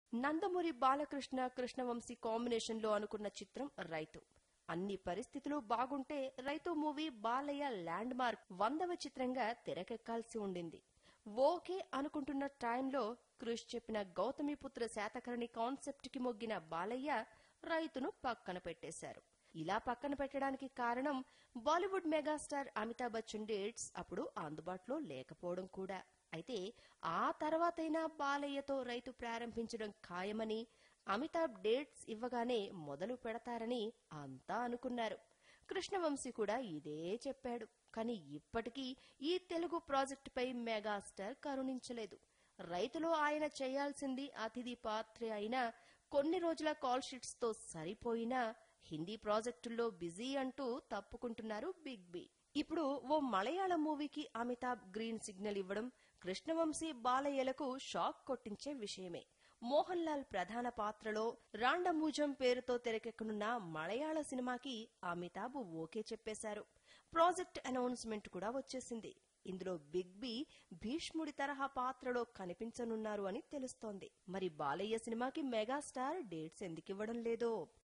Nandamuri Balakrishna Krishna Vamsi combination లో అనుకున్న చిత్రం రైతు అన్ని పరిస్థితులు బాగుంటే రైతు మూవీ బాలయ్య ల్యాండ్ మార్క్ వందవ చిత్రంగా తెరకెక్కాల్సి ఉండింది ఓకే అనుకుంటున్న టైంలో కృష్ చెప్పిన గౌతమిపుత్ర శాతకర్ణి కాన్సెప్ట్ కి మొగ్గిన బాలయ్య రైతును పక్కన పెట్టేశారు ఇలా పక్కన పెట్టడానికి కారణం బాలీవుడ్ మెగాస్టార్ అమితాబ్ బచ్చన్ డేట్స్ అప్పుడు అందుబాటులో లేకపోవడం కూడా అయితే ఆ తర్వాతైనా బాలయ్యతో రైతు ప్రారంభించడం ఖాయమని అమితాబ్ డేట్స్ ఇవ్వగానే మొదలు పెడతారని అంతా అనుకున్నారు కృష్ణవంశీ కూడా ఇదే చెప్పాడు కానీ ఇప్పటికీ ఈ తెలుగు ప్రాజెక్టుపై మెగాస్టార్ కరుణించలేదు రైతులో ఆయన చేయాల్సింది అతిథి పాత్రే అయినా కొన్ని రోజుల కాల్ షీట్స్ తో సరిపోయినా హిందీ ప్రాజెక్టుల్లో బిజీ అంటూ తప్పుకుంటున్నారు బిగ్ బి ఇప్పుడు ఓ మలయాళం మూవీకి అమితాబ్ గ్రీన్ సిగ్నల్ ఇవ్వడం కృష్ణవంశీ బాలయ్యలకు షాక్ కొట్టించే విషయమే మోహన్ లాల్ ప్రధాన పాత్రలో రాండమూజం పేరుతో తెరకెక్కనున్న మలయాళ సినిమాకి అమితాబ్ ఓకే చెప్పేశారు ప్రాజెక్ట్ అనౌన్స్మెంట్ కూడా వచ్చేసింది ఇందులో బిగ్ బి భీష్ముడి తరహా పాత్రలో కనిపించనున్నారు అని తెలుస్తోంది మరి బాలయ్య సినిమాకి మెగాస్టార్ డేట్స్ ఎందుకివ్వడం లేదో